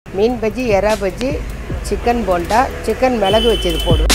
மீன் பஜ்ஜி எறா bajji chicken bonda chicken மிளகு வச்சது போடுவேன்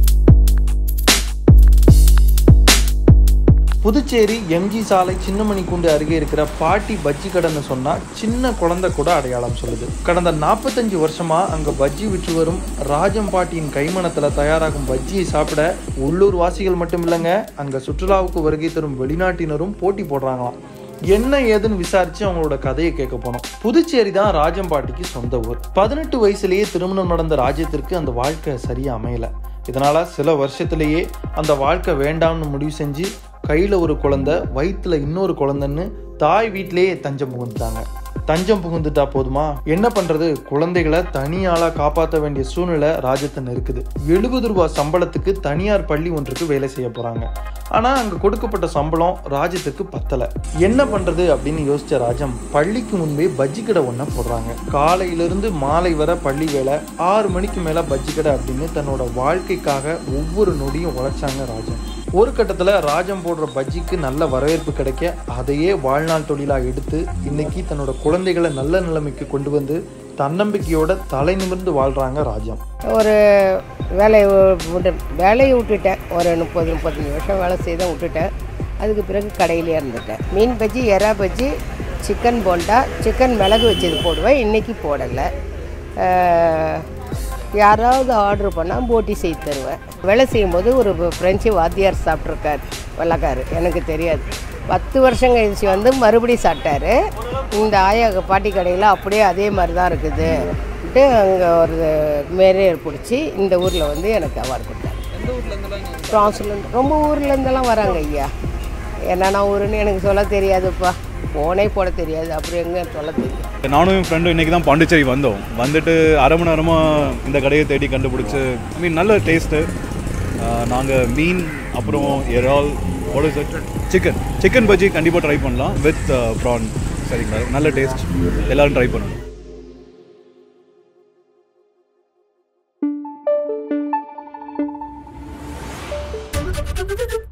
புதுச்சேரி எம்ஜி சாலை சின்னமணி குண்டு அருகே இருக்கிற பாட்டி பஜ்ஜி கடைன்னு சொன்னா சின்ன குழந்தை கூட அடையாளம் சொல்லுது கடந்த நாற்பத்தஞ்சு வருஷமா அங்க பஜ்ஜி விற்று வரும் ராஜம் பாட்டியின் கைமணத்துல தயாராகும் பஜ்ஜியை சாப்பிட உள்ளூர் வாசிகள் மட்டும் இல்லைங்க அங்க சுற்றுலாவுக்கு வருகை தரும் வெளிநாட்டினரும் போட்டி போடுறாங்களாம் என்ன ஏதுன்னு விசாரிச்சு அவங்களோட கதையை கேட்க போனோம் புதுச்சேரி தான் ராஜம்பாட்டிக்கு சொந்த ஊர் பதினெட்டு வயசுலயே திருமணம் நடந்த ராஜ்யத்திற்கு அந்த வாழ்க்கை சரியா அமையல இதனால சில வருஷத்திலேயே அந்த வாழ்க்கை வேண்டாம்னு முடிவு செஞ்சு கையில ஒரு குழந்தை வயிற்றுல இன்னொரு குழந்தைன்னு தாய் வீட்டிலேயே தஞ்சம் புகுந்துட்டாங்க தஞ்சம் புகுந்துட்டா போதுமா என்ன பண்றது குழந்தைகளை தனியாளா காப்பாற்ற வேண்டிய சூழ்நிலை ராஜத்தன் இருக்குது எழுபது ரூபாய் சம்பளத்துக்கு தனியார் பள்ளி ஒன்றுக்கு வேலை செய்ய போறாங்க ஆனா அங்க கொடுக்கப்பட்ட சம்பளம் ராஜத்துக்கு பத்தல என்ன பண்றது அப்படின்னு யோசிச்ச ராஜம் பள்ளிக்கு முன்பே பஜ்ஜி கடை ஒன்றை போடுறாங்க காலையிலிருந்து மாலை வர பள்ளி வேலை ஆறு மணிக்கு மேல பஜ்ஜி கடை அப்படின்னு தன்னோட வாழ்க்கைக்காக ஒவ்வொரு நொடியும் உழைச்சாங்க ராஜம் ஒரு கட்டத்தில் ராஜம் போடுற பஜ்ஜிக்கு நல்ல வரவேற்பு கிடைக்க அதையே வாழ்நாள் தொழிலாக எடுத்து இன்னைக்கு தன்னோட குழந்தைகளை நல்ல நிலைமைக்கு கொண்டு வந்து தன்னம்பிக்கையோட தலை நிமிர்ந்து வாழ்றாங்க ராஜம் ஒரு வேலையை விட்டு வேலையை விட்டுட்டேன் ஒரு முப்பது முப்பத்தஞ்சு வருஷம் வேலை செய்த விட்டுட்டேன் அதுக்கு பிறகு கடையிலே இருந்துட்டேன் மீன் பஜ்ஜி எறா பஜ்ஜி சிக்கன் போண்டா சிக்கன் மிளகு வச்சது போடுவேன் இன்றைக்கி போடலை யாராவது ஆர்டர் பண்ணால் போட்டி செய்து தருவேன் வேலை செய்யும்போது ஒரு ஃப்ரெஞ்சு வாத்தியார் சாப்பிட்ருக்காரு வெள்ளக்காரு எனக்கு தெரியாது பத்து வருஷம் கழிச்சு வந்து மறுபடியும் சாப்பிட்டாரு இந்த ஆயா பாட்டி கடையில் அப்படியே அதே மாதிரி தான் இருக்குது அங்கே ஒரு மேரியர் பிடிச்சி இந்த ஊரில் வந்து எனக்கு அவார்டு கொடுத்தாரு ஃப்ரான்ஸ்லேருந்து ரொம்ப ஊர்லேருந்தெல்லாம் வராங்க ஐயா என்னென்ன ஊருன்னு எனக்கு சொல்ல தெரியாதுப்பா ஃபோனே போட தெரியாது அப்புறம் எங்கே சொல்ல தெரியும் நானும் என் ஃப்ரெண்டும் இன்றைக்கி தான் பாண்டிச்சேரி வந்தோம் வந்துட்டு அரை மணி நேரமாக இந்த கடையை தேடி கண்டுபிடிச்சி ஐ மீன் நல்ல டேஸ்ட்டு நாங்கள் மீன் அப்புறம் இறால் சிக்கன் சிக்கன் பஜ்ஜி கண்டிப்பாக ட்ரை பண்ணலாம் வித் ப்ரான் சரிங்களா நல்ல டேஸ்ட் எல்லோரும் ட்ரை பண்ணணும் Thank you.